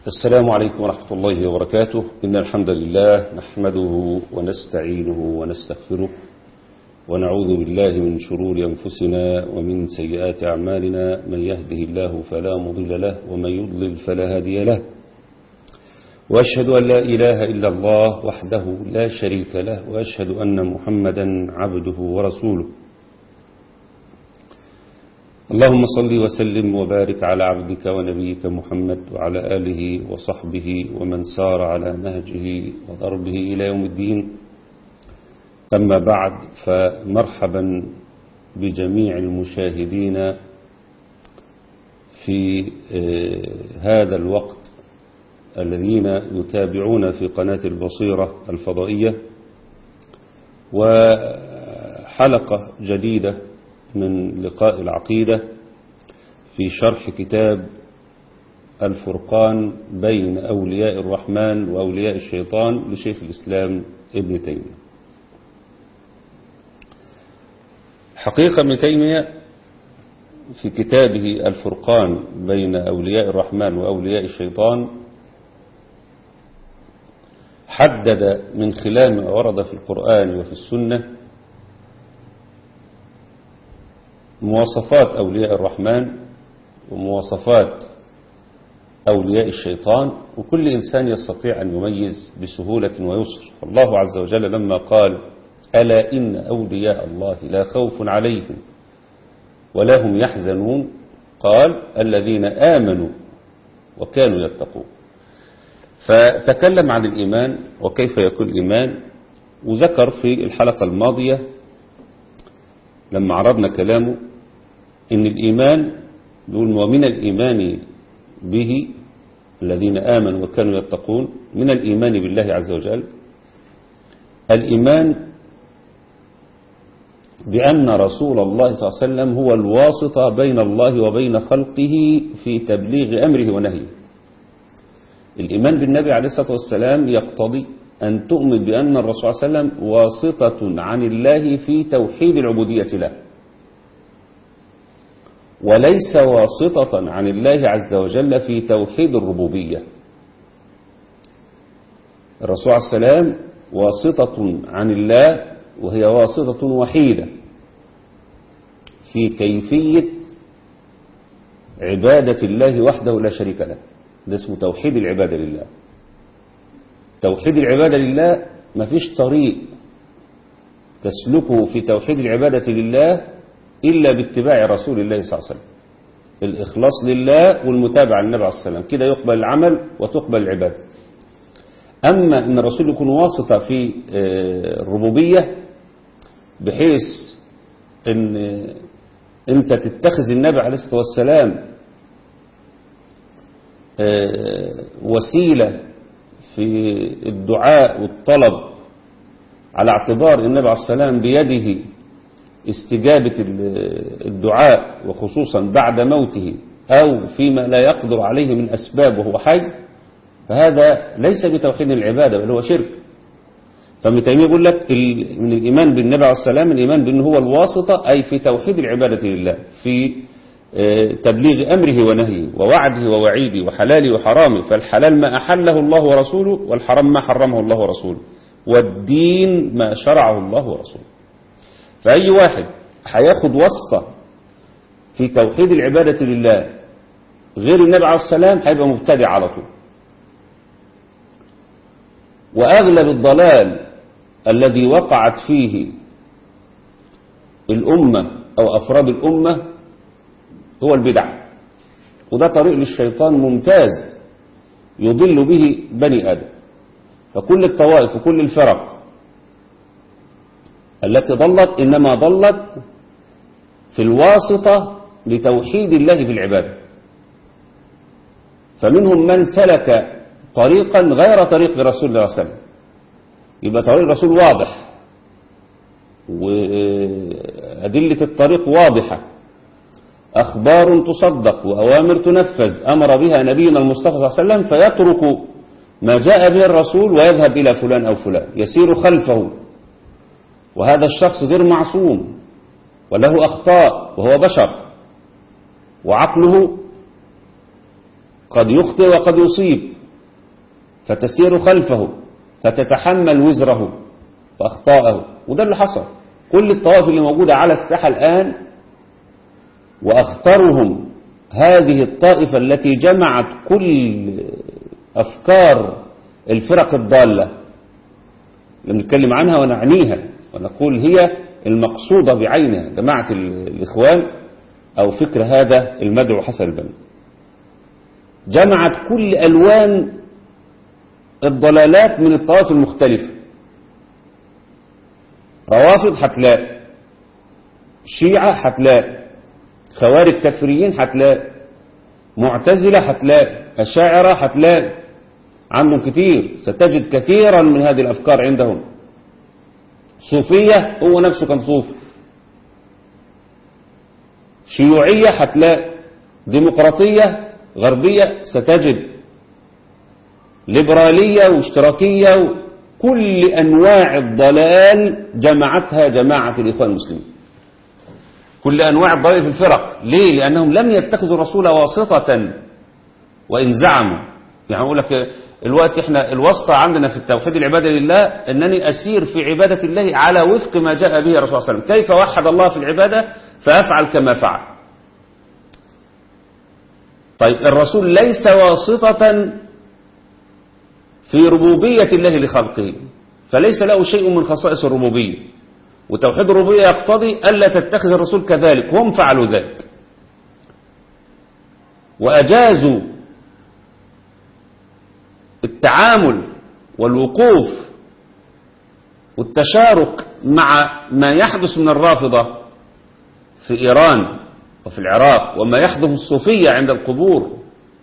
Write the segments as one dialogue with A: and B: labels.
A: السلام عليكم ورحمة الله وبركاته إن الحمد لله نحمده ونستعينه ونستغفره ونعوذ بالله من شرور أنفسنا ومن سيئات أعمالنا من يهده الله فلا مضل له ومن يضلل فلا هادي له وأشهد أن لا إله إلا الله وحده لا شريك له وأشهد أن محمدا عبده ورسوله اللهم صل وسلم وبارك على عبدك ونبيك محمد وعلى آله وصحبه ومن سار على نهجه وضربه إلى يوم الدين أما بعد فمرحبا بجميع المشاهدين في هذا الوقت الذين يتابعون في قناة البصيرة الفضائية وحلقة جديدة من لقاء العقيدة في شرح كتاب الفرقان بين أولياء الرحمن وأولياء الشيطان لشيخ الإسلام ابن تيمية حقيقة ابن تيمية في كتابه الفرقان بين أولياء الرحمن وأولياء الشيطان حدد من خلال ما ورد في القرآن وفي السنة مواصفات أولياء الرحمن ومواصفات أولياء الشيطان وكل إنسان يستطيع أن يميز بسهولة ويسر الله عز وجل لما قال ألا إن أولياء الله لا خوف عليهم ولا هم يحزنون قال الذين آمنوا وكانوا يتقون فتكلم عن الإيمان وكيف يكون الإيمان وذكر في الحلقة الماضية لما عرضنا كلامه إن الإيمان يقول ومن الإيمان به الذين آمنوا وكانوا يتقون من الإيمان بالله عز وجل الإيمان بأن رسول الله صلى الله عليه وسلم هو الواسطة بين الله وبين خلقه في تبليغ أمره ونهيه الإيمان بالنبي عليه الصلاة والسلام يقتضي أن تؤمن بأن الرسول صلى الله عليه وسلم واسطة عن الله في توحيد العبودية له وليس واسطة عن الله عز وجل في توحيد الربوبية الرسول عليه السلام واسطة عن الله وهي واسطة وحيدة في كيفية عبادة الله وحده لا شريك له ده اسمه توحيد العبادة لله توحيد العبادة لله ما فيش طريق تسلكه في توحيد العبادة لله إلا باتباع رسول الله صلى الله عليه وسلم الإخلاص لله والمتابعة للنبي عليه الصلاة والسلام كده يقبل العمل وتقبل العبادة أما أن الرسول يكون واسطة في الربوبية بحيث أن أنت تتخذ النبي عليه الصلاة والسلام وسيلة في الدعاء والطلب على اعتبار النبي عليه السلام بيده استجابة الدعاء وخصوصا بعد موته أو فيما لا يقدر عليه من أسباب وهو حي فهذا ليس بتوحيد العبادة بل هو شرك فابن تيمية يقول لك من الإيمان بالنبي عليه السلام الإيمان بأنه هو الواسطة أي في توحيد العبادة لله في تبليغ أمره ونهيه ووعده ووعيده وحلاله وحرامه فالحلال ما أحله الله ورسوله والحرام ما حرمه الله ورسوله والدين ما شرعه الله ورسوله فأي واحد هياخد واسطة في توحيد العبادة لله غير النبي عليه السلام هيبقى مبتدع على طول وأغلب الضلال الذي وقعت فيه الأمة أو أفراد الأمة هو البدع وده طريق للشيطان ممتاز يضل به بني آدم فكل الطوائف وكل الفرق التي ضلت إنما ضلت في الواسطة لتوحيد الله في العبادة فمنهم من سلك طريقا غير طريق رسول الله صلى الله عليه وسلم يبقى طريق الرسول واضح وأدلة الطريق واضحة أخبار تصدق وأوامر تنفذ أمر بها نبينا المصطفى صلى الله عليه وسلم فيترك ما جاء به الرسول ويذهب إلى فلان أو فلان يسير خلفه وهذا الشخص غير معصوم وله أخطاء وهو بشر وعقله قد يخطئ وقد يصيب فتسير خلفه فتتحمل وزره وأخطاءه وده اللي حصل كل الطوائف اللي موجودة على الساحة الآن وأخطرهم هذه الطائفة التي جمعت كل أفكار الفرق الضالة اللي بنتكلم عنها ونعنيها ونقول هي المقصودة بعينها جماعة الإخوان أو فكر هذا المدعو حسن البنا جمعت كل ألوان الضلالات من الطوائف المختلفة روافض هتلاقي شيعة هتلاقي خوارج تكفيريين هتلاقي معتزلة هتلاقي أشاعرة هتلاقي عندهم كتير ستجد كثيرا من هذه الأفكار عندهم صوفية هو نفسه كان صوفي شيوعية هتلاقي ديمقراطية غربية ستجد ليبرالية واشتراكية كل أنواع الضلال جمعتها جماعة الإخوان المسلمين كل أنواع الضلال في الفرق ليه؟ لأنهم لم يتخذوا الرسول واسطة وإن زعموا يعني أقول لك الوقت احنا الواسطة عندنا في التوحيد العبادة لله أنني أسير في عبادة الله على وفق ما جاء به الرسول صلى الله عليه وسلم كيف وحد الله في العبادة فأفعل كما فعل طيب الرسول ليس واسطة في ربوبية الله لخلقه فليس له شيء من خصائص الربوبية وتوحيد الربوبية يقتضي ألا تتخذ الرسول كذلك هم فعلوا ذلك وأجازوا التعامل والوقوف والتشارك مع ما يحدث من الرافضة في إيران وفي العراق وما يحدث الصوفية عند القبور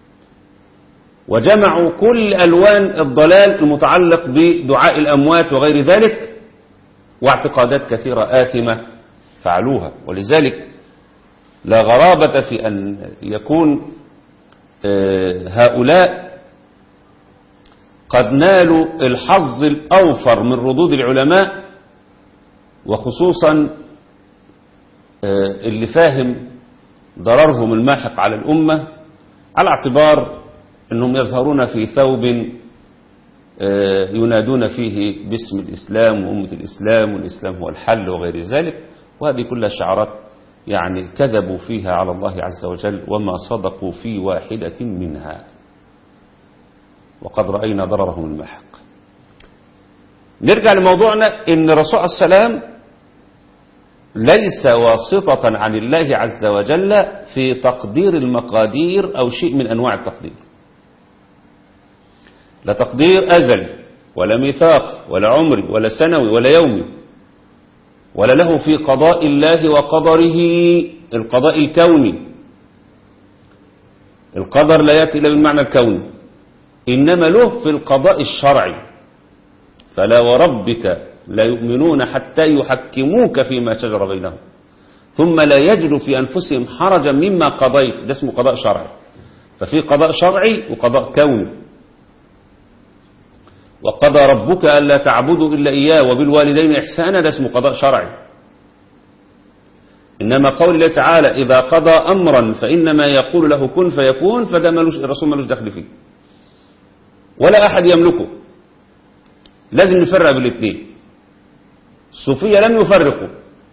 A: وجمعوا كل ألوان الضلال المتعلق بدعاء الأموات وغير ذلك واعتقادات كثيرة آثمة فعلوها ولذلك لا غرابة في أن يكون هؤلاء قد نالوا الحظ الأوفر من ردود العلماء وخصوصا اللي فاهم ضررهم الماحق على الأمة على اعتبار أنهم يظهرون في ثوب ينادون فيه باسم الإسلام وأمة الإسلام والإسلام هو الحل وغير ذلك وهذه كلها شعارات يعني كذبوا فيها على الله عز وجل وما صدقوا في واحدة منها وقد رأينا ضررهم المحق نرجع لموضوعنا ان الرسول عليه السلام ليس واسطة عن الله عز وجل في تقدير المقادير أو شيء من أنواع التقدير لا تقدير أزلي ولا ميثاق ولا عمري ولا سنوي ولا يومي ولا له في قضاء الله وقدره القضاء الكوني القدر لا يأتي إلا بالمعنى الكوني إنما له في القضاء الشرعي فلا وربك لا يؤمنون حتى يحكموك فيما شجر بينهم ثم لا يجدوا في أنفسهم حرجا مما قضيت ده اسمه قضاء شرعي ففي قضاء شرعي وقضاء كوني وقضى ربك ألا تعبدوا إلا إياه وبالوالدين إحسانا ده اسمه قضاء شرعي إنما قول الله تعالى إذا قضى أمرا فإنما يقول له كن فيكون فده ملوش الرسول ملوش دخل فيه ولا أحد يملكه لازم نفرق بالاثنين الصوفية لم يفرقوا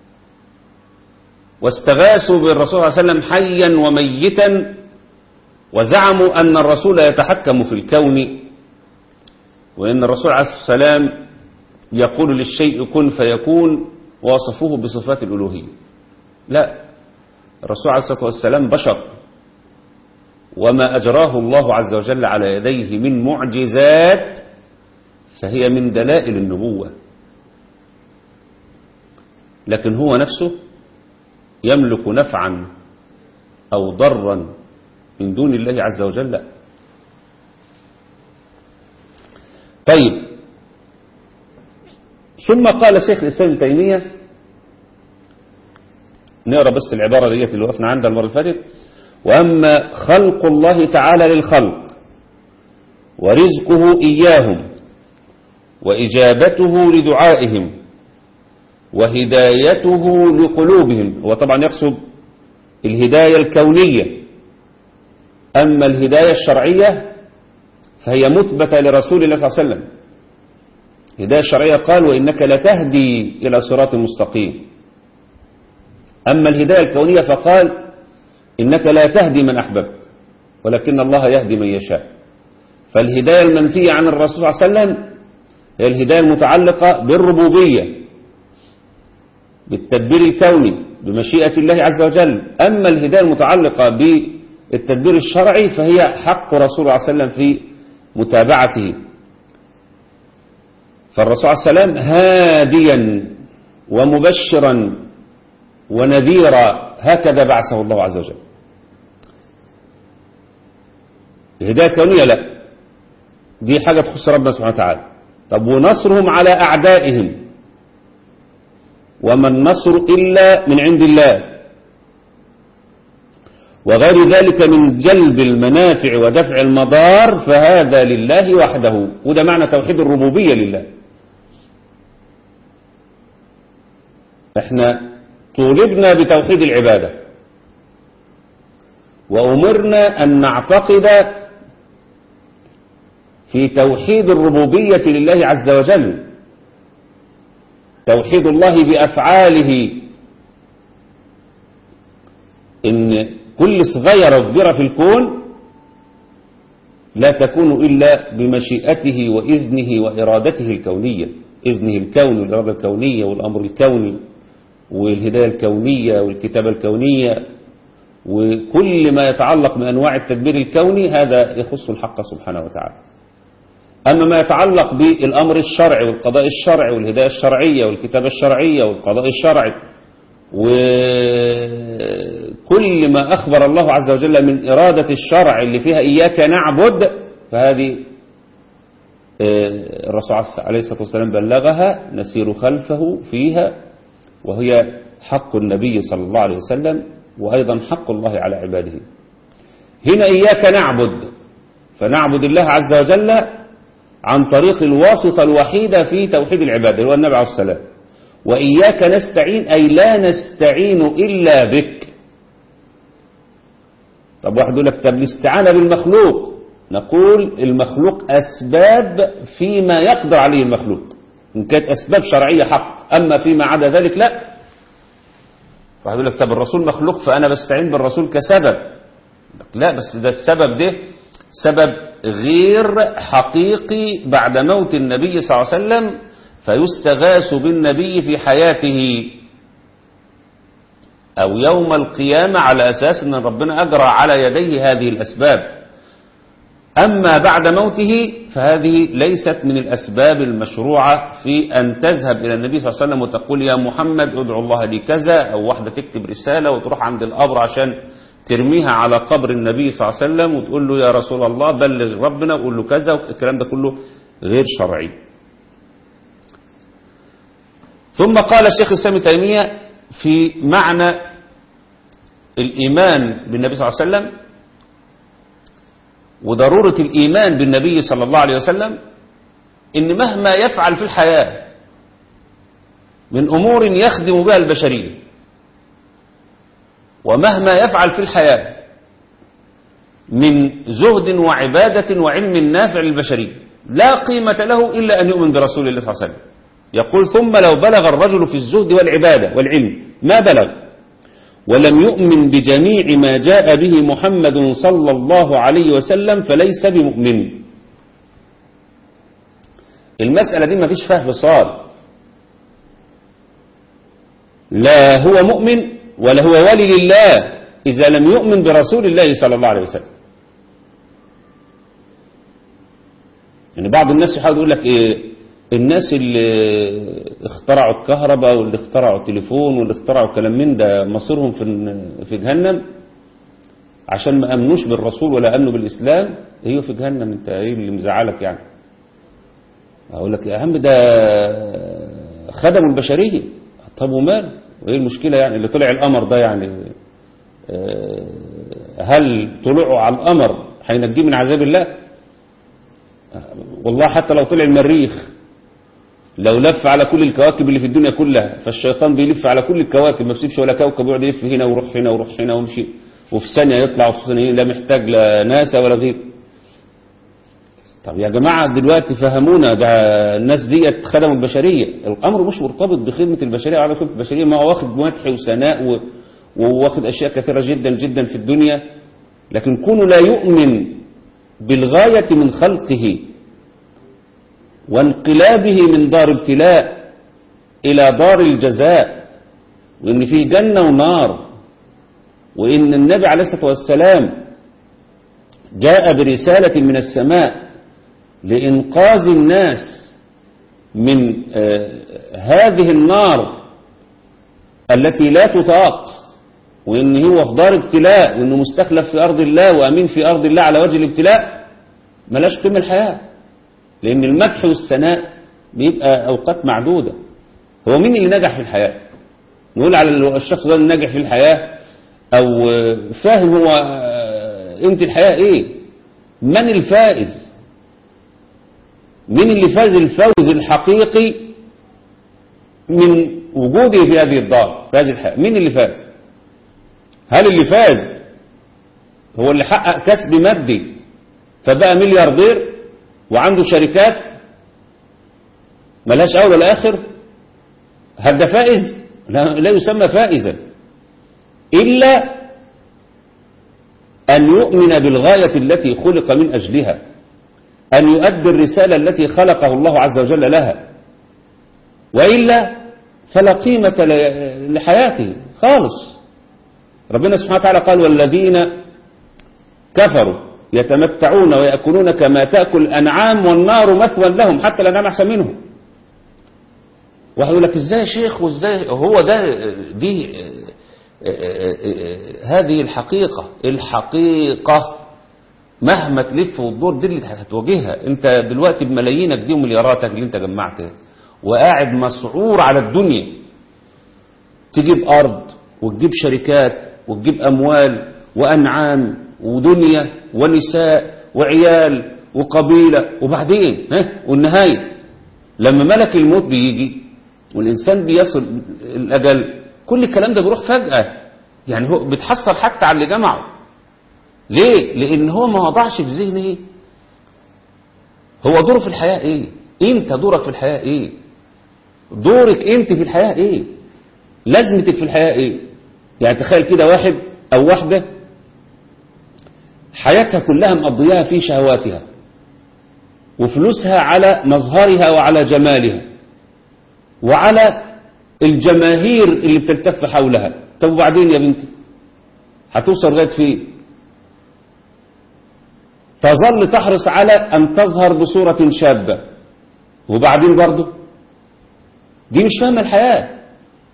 A: واستغاثوا بالرسول صلى الله عليه وسلم حيا وميتا وزعموا أن الرسول يتحكم في الكون وأن الرسول عليه السلام يقول للشيء كن فيكون وصفوه بصفات الألوهية لا الرسول عليه الصلاة والسلام بشر وما أجراه الله عز وجل على يديه من معجزات فهي من دلائل النبوة لكن هو نفسه يملك نفعا أو ضرا من دون الله عز وجل لا طيب ثم قال شيخ الإسلام ابن تيمية نقرأ بس العبارة ديت اللي وقفنا عندها المرة اللي فاتت وأما خلق الله تعالى للخلق ورزقه إياهم وإجابته لدعائهم وهدايته لقلوبهم هو طبعا يقصد الهداية الكونية أما الهداية الشرعية فهي مثبتة لرسول الله صلى الله عليه وسلم الهداية الشرعية قال وإنك لتهدي إلى صراط مستقيم أما الهداية الكونية فقال إنك لا تهدي من أحببت ولكن الله يهدي من يشاء فالهداية المنفية عن الرسول صلى الله عليه وسلم هي الهداية المتعلقة بالربوبية بالتدبير الكوني بمشيئة الله عز وجل أما الهداية المتعلقة بالتدبير الشرعي فهي حق رسول الله صلى الله عليه وسلم في متابعته فالرسول عليه السلام هاديا ومبشرا ونذيرا هكذا بعثه الله عز وجل الهداية الكونية لا دي حاجة تخص ربنا سبحانه وتعالى طب ونصرهم على أعدائهم وما النصر إلا من عند الله وغير ذلك من جلب المنافع ودفع المضار فهذا لله وحده وده معنى توحيد الربوبية لله احنا طولبنا بتوحيد العبادة وأمرنا أن نعتقد في توحيد الربوبية لله عز وجل توحيد الله بأفعاله إن كل صغيرة وكبيرة في الكون لا تكون إلا بمشيئته وإذنه وإرادته الكونية إذنه الكون والإرادة الكونية والأمر الكوني والهداية الكونية والكتابة الكونية وكل ما يتعلق من أنواع التدبير الكوني هذا يخص الحق سبحانه وتعالى أما ما يتعلق بالأمر الشرعي والقضاء الشرعي والهداية الشرعية والكتابة الشرعية والقضاء الشرعي وكل ما أخبر الله عز وجل من إرادة الشرع اللي فيها إياك نعبد فهذه الرسول عليه الصلاة والسلام بلغها نسير خلفه فيها وهي حق النبي صلى الله عليه وسلم وأيضا حق الله على عباده هنا إياك نعبد فنعبد الله عز وجل عن طريق الواسطة الوحيدة في توحيد العبادة هو النبي عليه السلام وإياك نستعين أي لا نستعين إلا بك طب واحد يقول لك طب الاستعانة بالمخلوق نقول المخلوق أسباب فيما يقدر عليه المخلوق إن كانت أسباب شرعية حق أما فيما عدا ذلك لا واحد يقول لك طب الرسول مخلوق فأنا بستعين بالرسول كسبب لا بس ده السبب ده سبب غير حقيقي بعد موت النبي صلى الله عليه وسلم فيستغاث بالنبي في حياته أو يوم القيامة على أساس أن ربنا أجرى على يديه هذه الأسباب أما بعد موته فهذه ليست من الأسباب المشروعة في أن تذهب إلى النبي صلى الله عليه وسلم وتقول يا محمد ادعو الله لي كذا أو واحدة تكتب رسالة وتروح عند القبر عشان ترميها على قبر النبي صلى الله عليه وسلم وتقول له يا رسول الله بلغ ربنا وقول له كذا والكلام ده كله غير شرعي ثم قال الشيخ الإسلام تيمية في معنى الإيمان بالنبي صلى الله عليه وسلم وضرورة الإيمان بالنبي صلى الله عليه وسلم إن مهما يفعل في الحياة من أمور يخدم بها البشرية ومهما يفعل في الحياة من زهد وعبادة وعلم نافع للبشرية لا قيمة له إلا أن يؤمن برسول الله صلى الله عليه وسلم يقول ثم لو بلغ الرجل في الزهد والعبادة والعلم ما بلغ ولم يؤمن بجميع ما جاء به محمد صلى الله عليه وسلم فليس بمؤمن المسألة دي ما فيش فيها فصال لا هو مؤمن ولا هو ولي لله إذا لم يؤمن برسول الله صلى الله عليه وسلم يعني بعض الناس يحاول يقول لك إيه الناس اللي اخترعوا الكهرباء واللي اخترعوا التليفون واللي اخترعوا الكلام من ده مصيرهم في في جهنم عشان ما امنوش بالرسول ولا امنوا بالاسلام هي في جهنم انت ايه اللي مزعلك يعني اقول لك يا عم ده خدموا البشريه طب ومال وايه المشكله يعني اللي طلع القمر ده يعني هل طلوعه على القمر هينجيه من عذاب الله والله حتى لو طلع المريخ لو لف على كل الكواكب اللي في الدنيا كلها فالشيطان بيلف على كل الكواكب ما بيسيبش ولا كوكب يقعد يلف هنا ويروح هنا ويروح هنا ويمشي وفي ثانيه يطلع وفي ثانيه لا محتاج لا ناسا ولا غير طب يا جماعة دلوقتي فهمونا ده الناس ديت خدموا البشرية الأمر مش مرتبط بخدمة البشرية على خدمة البشرية ما هو واخد مدح وثناء و- وواخد أشياء كثيرة جدا جدا في الدنيا لكن كونه لا يؤمن بالغاية من خلقه وانقلابه من دار ابتلاء إلى دار الجزاء وإن في جنة ونار وإن النبي عليه الصلاة والسلام جاء برسالة من السماء لإنقاذ الناس من آه، هذه النار التي لا تطاق وإن هو في دار ابتلاء وإنه مستخلف في أرض الله وأمين في أرض الله على وجه الابتلاء ملاش قيمة الحياة لأن المدح والثناء بيبقى أوقات معدودة هو مين اللي نجح في الحياة نقول على الشخص ده اللي نجح في الحياة أو آه، فاهم هو آه، قيمة الحياة إيه من الفائز مين اللي فاز الفوز الحقيقي من وجوده في هذه الدار في هذه الحياة مين اللي فاز هل اللي فاز هو اللي حقق كسب مادي فبقى ملياردير وعنده شركات ملهاش أول ولا آخر هل ده فائز لا, لا يسمى فائزا إلا أن يؤمن بالغاية التي خلق من أجلها أن يؤدي الرسالة التي خلقه الله عز وجل لها وإلا فلا قيمة ل- لحياته خالص ربنا سبحانه وتعالى قال والذين كفروا يتمتعون ويأكلون كما تأكل الأنعام والنار مثوى لهم حتى الأنعام أحسن منهم واحد يقول لك ازاي يا شيخ وازاي هو ده دي هذه الحقيقة الحقيقة مهما تلف وتدور دي اللي هتواجهها انت دلوقتي بملايينك دي وملياراتك اللي انت جمعتها وقاعد مسعور على الدنيا تجيب ارض وتجيب شركات وتجيب اموال وانعام ودنيا ونساء وعيال وقبيلة وبعدين ها والنهاية لما ملك الموت بيجي والإنسان بيصل الأجل كل الكلام ده بيروح فجأة يعني هو بيتحسر حتى على اللي جمعه ليه؟ لأن هو ما وضعش في ذهنه هو دوره في الحياة إيه؟ أنت دورك في الحياة إيه؟ دورك أنت في الحياة إيه؟ لازمتك في الحياة إيه؟ يعني تخيل كده واحد أو واحدة حياتها كلها مقضياها في شهواتها وفلوسها على مظهرها وعلى جمالها وعلى الجماهير اللي بتلتف حولها طب وبعدين يا بنتي هتوصل لغايه فين تظل تحرص على أن تظهر بصورة شابة وبعدين برضه دي مش فاهمة الحياة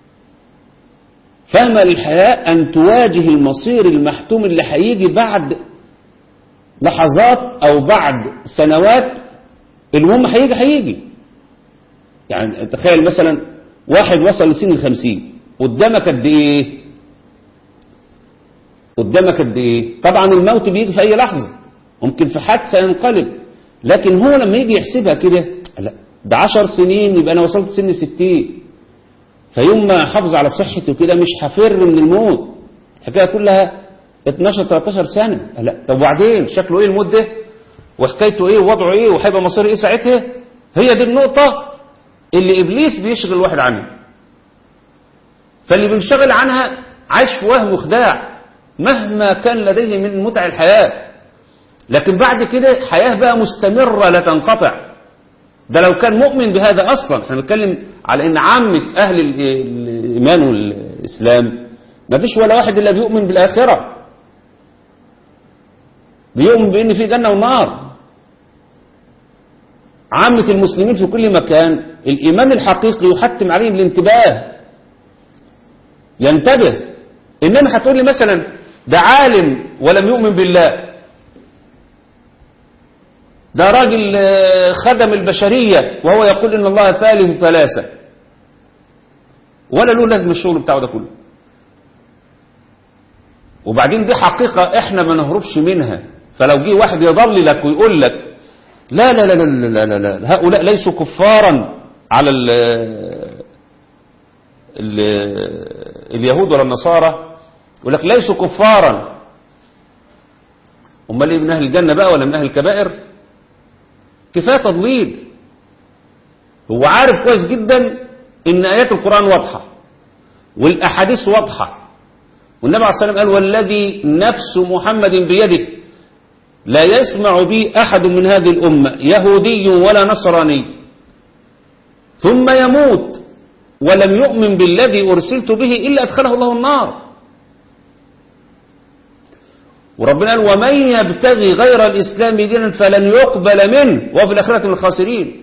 A: فاهمة الحياة أن تواجه المصير المحتوم اللي هيجي بعد لحظات أو بعد سنوات المهم هيجي هيجي يعني تخيل مثلا واحد وصل لسن الخمسين قدامك قد ايه قدامك قد ايه طبعا الموت بيجي في اي لحظة ممكن في حادثة ينقلب لكن هو لما يجي يحسبها كده لا ده عشر سنين يبقى انا وصلت سن ستين فيوم ما حافظ على صحته كده مش هفر من الموت الحكاية كلها 12 13 سنة لا طب وبعدين شكله ايه الموت ده وحكايته ايه ووضعه ايه وهيبقى مصيره ايه ساعتها هي دي النقطة اللي ابليس بيشغل الواحد عنها فاللي بينشغل عنها عايش في وهم وخداع مهما كان لديه من متع الحياة لكن بعد كده حياة بقى مستمرة لا تنقطع ده لو كان مؤمن بهذا أصلا احنا بنتكلم على ان عامة أهل الإيمان والإسلام ما فيش ولا واحد إلا بيؤمن بالآخرة بيؤمن بأن في جنة ونار عامة المسلمين في كل مكان الإيمان الحقيقي يحتم عليهم الانتباه ينتبه إنما هتقول لي مثلا ده عالم ولم يؤمن بالله ده راجل خدم البشرية وهو يقول إن الله ثالث ثلاثة ولا له لازم الشغل بتاعه ده كله وبعدين دي حقيقة احنا ما نهربش منها فلو جه واحد يضل لك ويقول لك لا لا لا لا لا لا, لا. هؤلاء ليسوا كفارا على ال ال اليهود ولا النصارى يقول لك ليسوا كفارا امال ايه من اهل الجنه بقى ولا من اهل الكبائر كفاية تضليل هو عارف كويس جدا ان ايات القرآن واضحة والاحاديث واضحة والنبي عليه الصلاة والسلام قال والذي نفس محمد بيده لا يسمع بي احد من هذه الامة يهودي ولا نصراني ثم يموت ولم يؤمن بالذي ارسلت به الا ادخله الله النار وربنا قال ومن يبتغي غير الإسلام دينا فلن يقبل منه وفي الآخرة من الخاسرين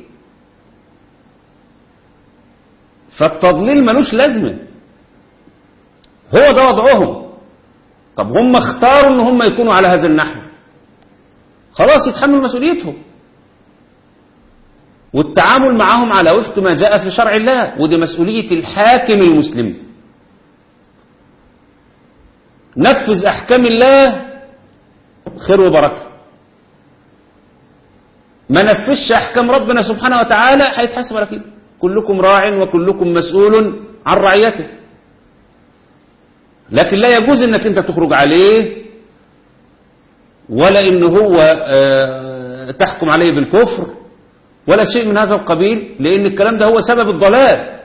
A: فالتضليل ملوش لازمة هو ده وضعهم طب هم اختاروا ان هم يكونوا على هذا النحو خلاص يتحملوا مسؤوليتهم والتعامل معهم على وفق ما جاء في شرع الله ودي مسؤولية الحاكم المسلم نفذ أحكام الله خير وبركة ما نفذش أحكام ربنا سبحانه وتعالى هيتحاسب على كده كلكم راع وكلكم مسؤول عن رعيته لكن لا يجوز انك انت تخرج عليه ولا ان هو تحكم عليه بالكفر ولا شيء من هذا القبيل لان الكلام ده هو سبب الضلال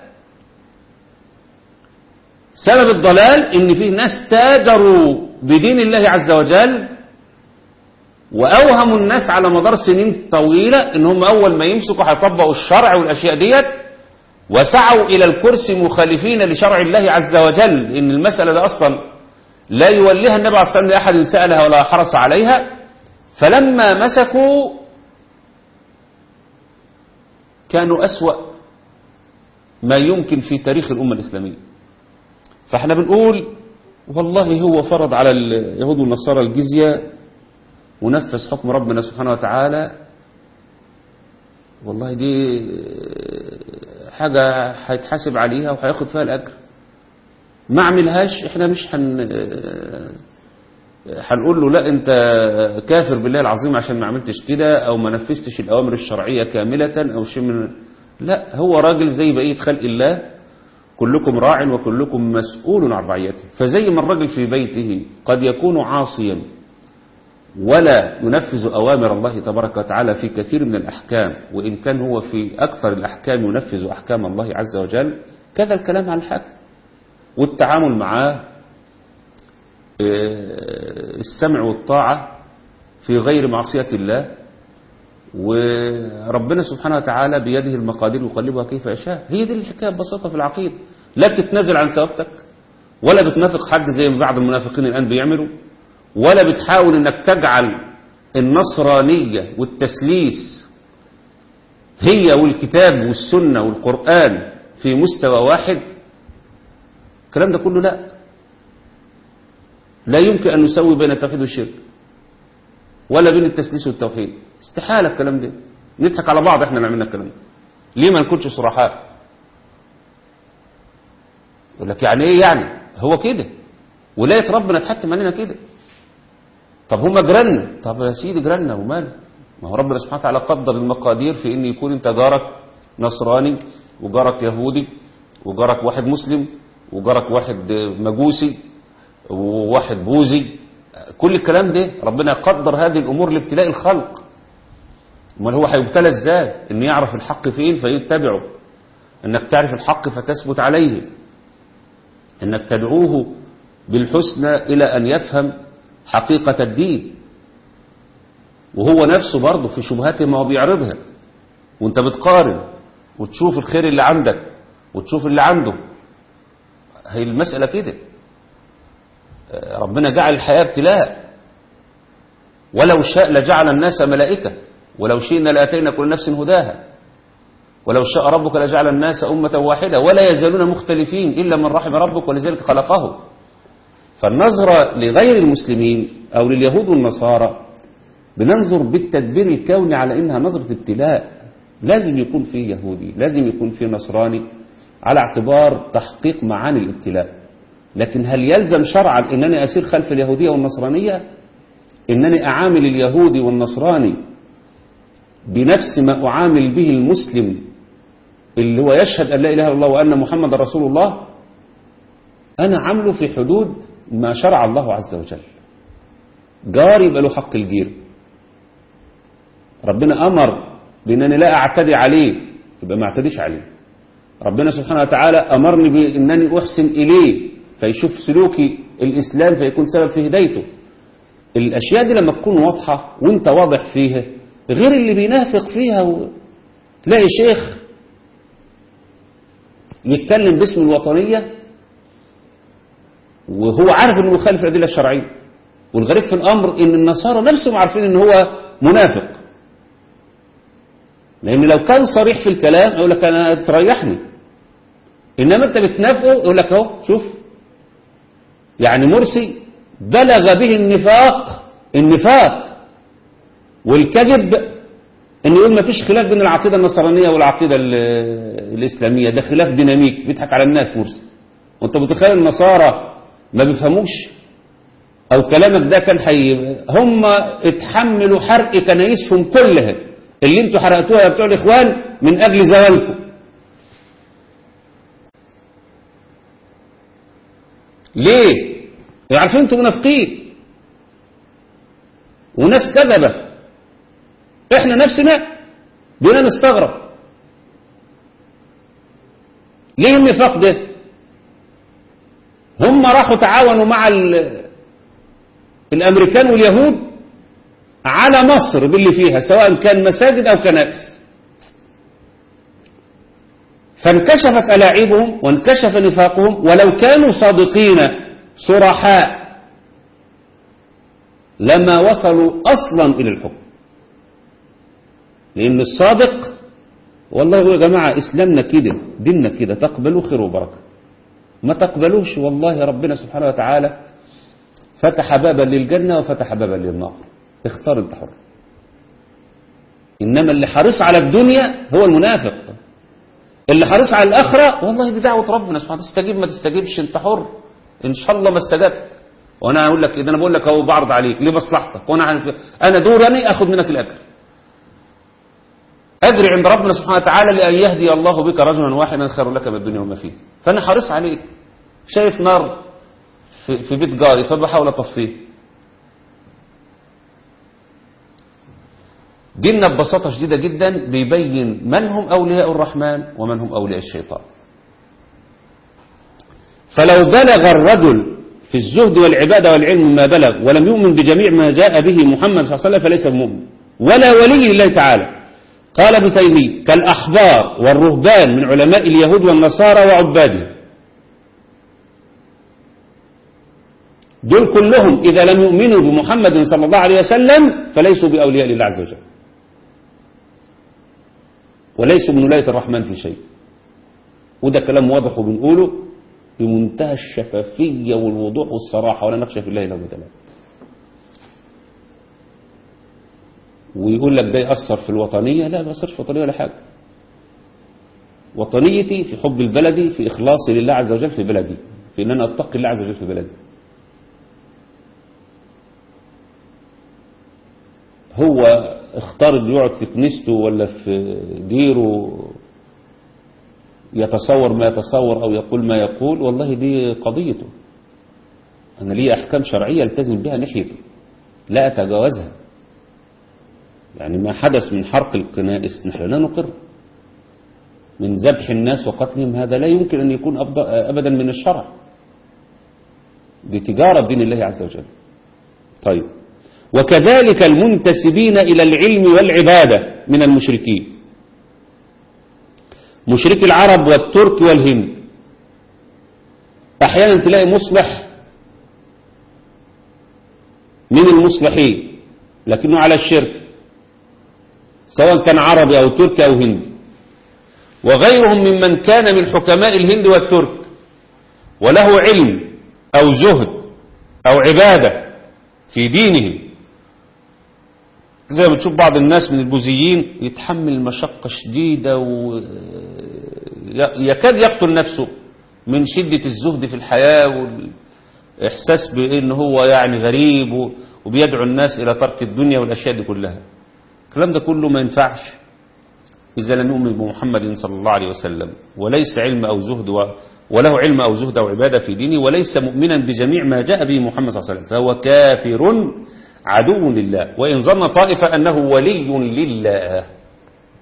A: سبب الضلال ان فيه ناس تاجروا بدين الله عز وجل واوهموا الناس على مدار سنين طويلة ان هم اول ما يمسكوا هيطبقوا الشرع والاشياء ديت وسعوا الى الكرسي مخالفين لشرع الله عز وجل ان المسألة ده اصلا لا يوليها النبي عليه الصلاة والسلام لاحد سألها ولا حرص عليها فلما مسكوا كانوا أسوأ ما يمكن في تاريخ الأمة الإسلامية فاحنا بنقول والله هو فرض على اليهود والنصارى الجزية ونفذ حكم ربنا سبحانه وتعالى والله دي حاجة هيتحاسب عليها وهياخد فيها الأجر ما عملهاش احنا مش هن هنقول له لا انت كافر بالله العظيم عشان ما عملتش كده او ما نفذتش الاوامر الشرعية كاملة او شيء من لا هو راجل زي بقية خلق الله كلكم راع وكلكم مسؤول عن رعيته فزي ما الرجل في بيته قد يكون عاصيا ولا ينفذ أوامر الله تبارك وتعالى في كثير من الأحكام وإن كان هو في أكثر الأحكام ينفذ أحكام الله عز وجل كذا الكلام على الحاكم والتعامل معاه السمع والطاعة في غير معصية الله وربنا سبحانه وتعالى بيده المقادير يقلبها كيف يشاء هي دي الحكاية ببساطة في العقيدة لا بتتنازل عن ثوابتك ولا بتنافق حد زي ما بعض المنافقين الآن بيعملوا ولا بتحاول انك تجعل النصرانية والتسليس هي والكتاب والسنة والقرآن في مستوى واحد الكلام ده كله لا لا يمكن أن نسوي بين التوحيد والشرك ولا بين التسليس والتوحيد استحالة الكلام ده نضحك على بعض احنا نعملنا الكلام ده ليه ما نكونش صرحاء يقول لك يعني ايه يعني هو كده ولاية ربنا تحتم علينا كده طب هم جيراننا طب يا سيدي جيراننا وماله ما هو ربنا سبحانه وتعالى قدر المقادير في ان يكون انت جارك نصراني وجارك يهودي وجارك واحد مسلم وجارك واحد مجوسي وواحد بوذي كل الكلام ده ربنا قدر هذه الامور لابتلاء الخلق امال هو هيبتلى ازاي ان يعرف الحق فين فيتبعه انك تعرف الحق فتثبت عليه انك تدعوه بالحسنى الى ان يفهم حقيقة الدين وهو نفسه برضه في شبهات ما هو بيعرضها وانت بتقارن وتشوف الخير اللي عندك وتشوف اللي عنده هي المسألة كده ربنا جعل الحياة ابتلاء ولو شاء لجعل الناس ملائكة ولو شئنا لأتينا كل نفس هداها ولو شاء ربك لجعل الناس أمة واحدة ولا يزالون مختلفين إلا من رحم ربك ولذلك خلقه فالنظرة لغير المسلمين أو لليهود والنصارى بننظر بالتدبير الكوني على إنها نظرة ابتلاء لازم يكون في يهودي لازم يكون في نصراني على اعتبار تحقيق معاني الابتلاء لكن هل يلزم شرعا أنني أسير خلف اليهودية والنصرانية أنني أعامل اليهودي والنصراني بنفس ما أعامل به المسلم اللي هو يشهد أن لا إله إلا الله وأن محمد رسول الله أنا عامله في حدود ما شرع الله عز وجل جار يبقى له حق الجير ربنا أمر بأنني لا أعتدي عليه يبقى ما اعتديش عليه ربنا سبحانه وتعالى أمرني بأنني أحسن إليه فيشوف سلوكي الإسلام فيكون سبب في هدايته الأشياء دي لما تكون واضحة وانت واضح فيها غير اللي بينافق فيها و... تلاقي شيخ يتكلم باسم الوطنية وهو عارف انه يخالف الأدلة الشرعية والغريب في الأمر ان النصارى نفسهم عارفين ان هو منافق لأن لو كان صريح في الكلام يقول لك أنا تريحني إنما أنت بتنافقه يقول لك أهو شوف يعني مرسي بلغ به النفاق النفاق والكذب ان يقول ما فيش خلاف بين العقيدة النصرانية والعقيدة الإسلامية ده خلاف ديناميك بيضحك على الناس مرسي وانت متخيل النصارى ما بيفهموش او كلامك ده كان حي هم اتحملوا حرق كنايسهم كلها اللي انتوا حرقتوها يا بتوع الاخوان من اجل زوالكم ليه عارفين انتوا منافقين وناس كذبة احنا نفسنا بينا نستغرب ليه النفاق ده هم راحوا تعاونوا مع الامريكان واليهود على مصر باللي فيها سواء كان مساجد او كنائس فانكشفت ألاعيبهم وانكشف نفاقهم ولو كانوا صادقين صرحاء لما وصلوا أصلا إلى الحكم لأن الصادق والله يا جماعة إسلامنا كده ديننا كده تقبلوا خير وبركة ما تقبلوش والله ربنا سبحانه وتعالى فتح بابا للجنة وفتح بابا للنار اختار انت حر إنما اللي حريص على الدنيا هو المنافق اللي حريص على الآخرة والله دي دعوة ربنا سبحانه تستجيب ما تستجيبش انت حر إن شاء الله ما استجبت وأنا أقول لك إذا أنا بقول لك أهو بعرض عليك لمصلحتك وأنا عارف أنا دورني أخذ منك الأجر أجري عند ربنا سبحانه وتعالى لأن يهدي الله بك رجلا واحدا خير لك من الدنيا وما فيه فأنا حريص عليك شايف نار في, في بيت جاري فبحاول أطفيه ديننا ببساطة شديدة جدا بيبين من هم أولياء الرحمن ومن هم أولياء الشيطان فلو بلغ الرجل في الزهد والعبادة والعلم ما بلغ ولم يؤمن بجميع ما جاء به محمد صلى الله عليه وسلم فليس بمؤمن ولا ولي لله تعالى قال ابن تيمية كالأحبار والرهبان من علماء اليهود والنصارى وعبادهم دول كلهم إذا لم يؤمنوا بمحمد صلى الله عليه وسلم فليسوا بأولياء لله عز وجل وليسوا من ولاية الرحمن في شيء وده كلام واضح وبنقوله بمنتهى الشفافية والوضوح والصراحة ولا نخشى في الله لو مثلا ويقول لك ده يأثر في الوطنية لا ما يأثرش في الوطنية ولا حاجة وطنيتي في حب البلدي في إخلاصي لله عز وجل في بلدي في أن أنا أتقي الله عز وجل في بلدي هو اختار انه يقعد في كنيسته ولا في ديره يتصور ما يتصور او يقول ما يقول والله دي قضيته انا لي احكام شرعيه التزم بها ناحيته لا اتجاوزها يعني ما حدث من حرق الكنائس نحن لا نقر من ذبح الناس وقتلهم هذا لا يمكن ان يكون ابدا من الشرع دي تجاره بدين الله عز وجل طيب وكذلك المنتسبين إلى العلم والعبادة من المشركين مشرك العرب والترك والهند أحيانا تلاقي مصلح من المصلحين لكنه على الشرك سواء كان عربي أو تركي أو هندي وغيرهم ممن كان من حكماء الهند والترك وله علم أو زهد أو عبادة في دينهم زي ما بتشوف بعض الناس من البوذيين يتحمل مشقة شديدة ويكاد يقتل نفسه من شدة الزهد في الحياة والإحساس بأنه هو يعني غريب وبيدعو الناس إلى ترك الدنيا والأشياء دي كلها الكلام ده كله ما ينفعش إذا لم نؤمن بمحمد صلى الله عليه وسلم وليس علم أو زهد وله علم أو زهد أو عبادة في دينه وليس مؤمنا بجميع ما جاء به محمد صلى الله عليه وسلم فهو كافر عدو لله وإن ظن طائفة أنه ولي لله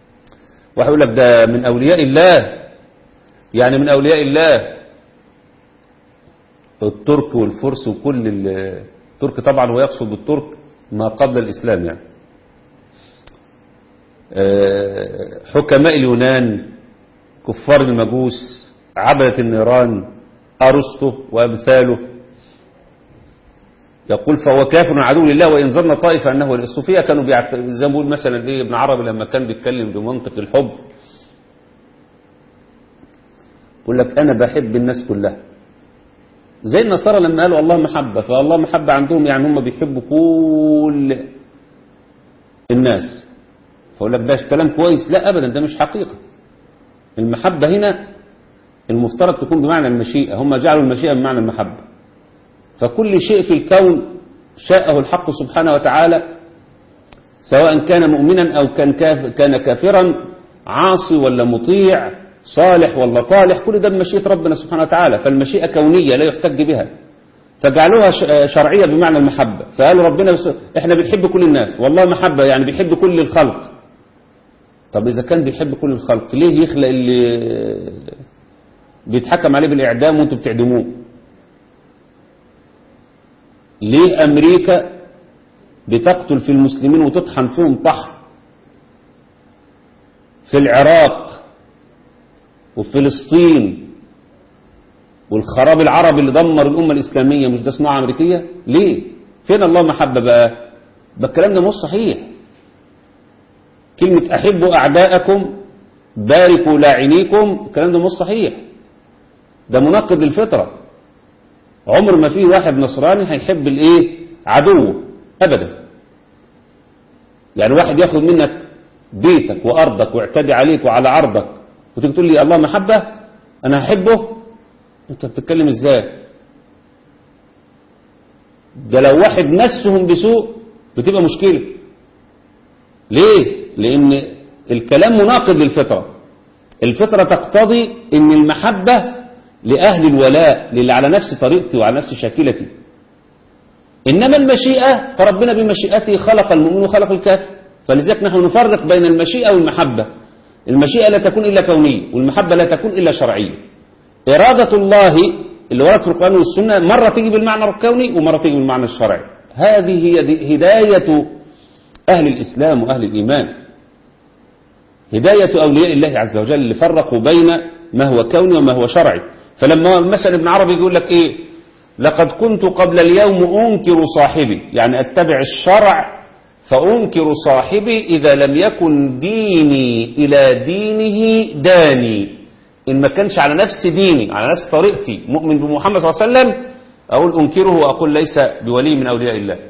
A: واحد يقول لك ده من أولياء الله يعني من أولياء الله الترك والفرس وكل ال- الترك طبعا هو يقصد بالترك ما قبل الإسلام يعني آه، حكماء اليونان كفار المجوس عبدة النيران أرسطو وأمثاله يقول فهو كافر عدو لله وإن ظن طائفة أنه الصوفية كانوا بيعت... زي ما بيقول مثلا إيه ابن عربي لما كان بيتكلم بمنطق الحب يقول لك أنا بحب الناس كلها زي النصارى لما قالوا الله محبة فالله محبة عندهم يعني هم بيحبوا كل الناس فأقول لك ده كلام كويس لا أبدا ده مش حقيقة المحبة هنا المفترض تكون بمعنى المشيئة هم جعلوا المشيئة بمعنى المحبة فكل شيء في الكون شاءه الحق سبحانه وتعالى سواء كان مؤمنا أو كان كاف كان كافرا عاصي ولا مطيع صالح ولا طالح كل ده بمشيئة ربنا سبحانه وتعالى فالمشيئة كونية لا يحتج بها فجعلوها ش- شرعية بمعنى المحبة فقالوا ربنا بس احنا بنحب كل الناس والله محبة يعني بيحب كل الخلق طب إذا كان بيحب كل الخلق ليه يخلق اللي بيتحكم عليه بالإعدام وانتوا بتعدموه ليه أمريكا بتقتل في المسلمين وتطحن فيهم طحن في العراق وفي فلسطين والخراب العربي اللي دمر الأمة الإسلامية مش ده صناعة أمريكية ليه فين الله محبة بقى بقى الكلام ده مش صحيح كلمة أحبوا أعداءكم باركوا لاعنيكم الكلام ده مش صحيح ده منقض للفطرة عمر ما في واحد نصراني هيحب الايه عدوه ابدا يعني واحد ياخد منك بيتك وارضك واعتدي عليك وعلى عرضك وتيجي تقول لي الله محبة انا هحبه انت بتتكلم ازاي ده لو واحد مسهم بسوء بتبقى مشكلة ليه لان الكلام مناقض للفطرة الفطرة تقتضي ان المحبة لأهل الولاء للي على نفس طريقتي وعلى نفس شاكلتي إنما المشيئة فربنا بمشيئته خلق المؤمن وخلق الكافر فلذلك نحن نفرق بين المشيئة والمحبة المشيئة لا تكون إلا كونية والمحبة لا تكون إلا شرعية إرادة الله اللي ورد في القرآن والسنة مرة تيجي بالمعنى الكوني ومرة تيجي بالمعنى الشرعي هذه هي دي- هداية أهل الإسلام وأهل الإيمان هداية أولياء الله عز وجل اللي فرقوا بين ما هو كوني وما هو شرعي فلما مثلا ابن عربي يقول لك إيه لقد كنت قبل اليوم أنكر صاحبي يعني أتبع الشرع فأنكر صاحبي إذا لم يكن ديني إلى دينه داني إن ما كانش على نفس ديني على نفس طريقتي مؤمن بمحمد صلى الله عليه وسلم أقول أنكره وأقول ليس بولي من أولياء الله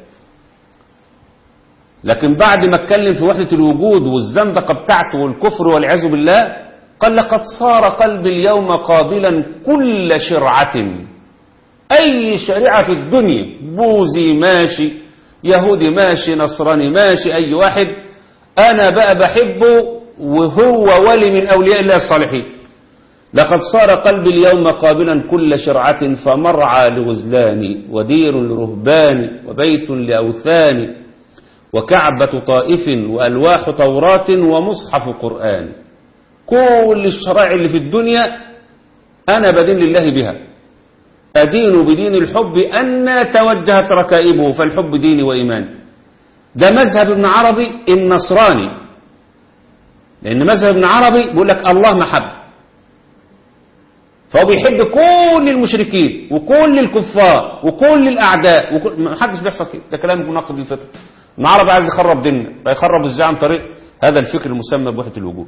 A: لكن بعد ما اتكلم في وحدة الوجود والزندقة بتاعته والكفر والعياذ بالله قال لقد صار قلبي اليوم قابلا كل شرعة أي شريعة في الدنيا بوذي ماشي يهودي ماشي نصراني ماشي أي واحد أنا بقى بحبه وهو ولي من أولياء الله الصالحين لقد صار قلبي اليوم قابلا كل شرعة فمرعى لغزلان ودير لرهبان وبيت لأوثان وكعبة طائف وألواح توراة ومصحف قرآن كل الشرائع اللي في الدنيا أنا بدين لله بها أدين بدين الحب أن توجهت ركائبه فالحب ديني وإيماني ده مذهب ابن عربي النصراني لأن مذهب ابن عربي بيقول لك الله محب فهو بيحب كل المشركين وكل الكفار وكل الأعداء وكل ما حدش بيحصل كده ده كلام مناقض للفطرة ابن عربي عايز يخرب ديننا فيخرب ازاي عن طريق هذا الفكر المسمى بوحدة الوجود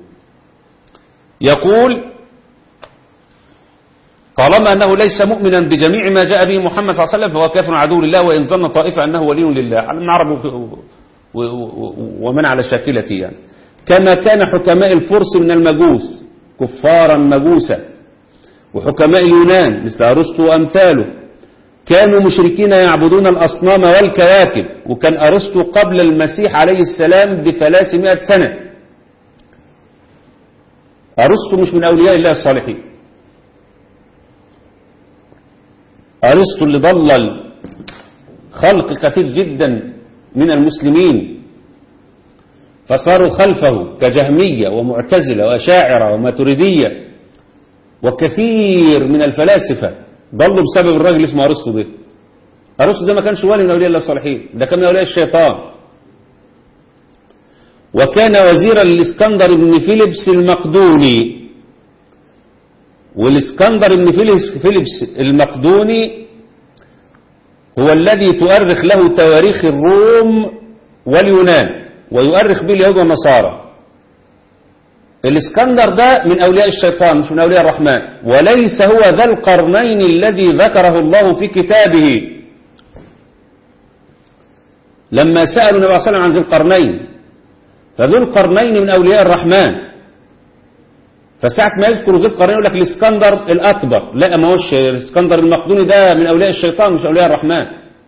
A: يقول طالما أنه ليس مؤمنا بجميع ما جاء به محمد صلى الله عليه وسلم فهو كافر عدو لله وإن ظن طائفة أنه ولي لله على ابن عربي ومن على شاكلته يعني كما كان حكماء الفرس من المجوس كفارا مجوسا وحكماء اليونان مثل أرسطو وأمثاله كانوا مشركين يعبدون الأصنام والكواكب وكان أرسطو قبل المسيح عليه السلام بثلاثمائة سنة أرسطو مش من أولياء الله الصالحين أرسطو اللي ضلل خلق كثير جدا من المسلمين فصاروا خلفه كجهمية ومعتزلة وأشاعرة وماتريدية وكثير من الفلاسفة ضلوا بسبب الراجل اسمه أرسطو ده أرسطو ده ما كانش ولي من أولياء الله الصالحين ده كان من أولياء الشيطان وكان وزيرا للإسكندر بن فيليبس المقدوني والإسكندر بن فيليبس المقدوني هو الذي تؤرخ له تواريخ الروم واليونان ويؤرخ به اليهود والنصارى الإسكندر ده من أولياء الشيطان مش من أولياء الرحمن وليس هو ذا القرنين الذي ذكره الله في كتابه لما سألوا النبي صلى الله عليه وسلم عن ذي القرنين فذو القرنين من أولياء الرحمن فساعة ما يذكر ذو القرنين يقول لك الإسكندر الأكبر لا ما هوش الإسكندر المقدوني ده من أولياء الشيطان مش أولياء الرحمن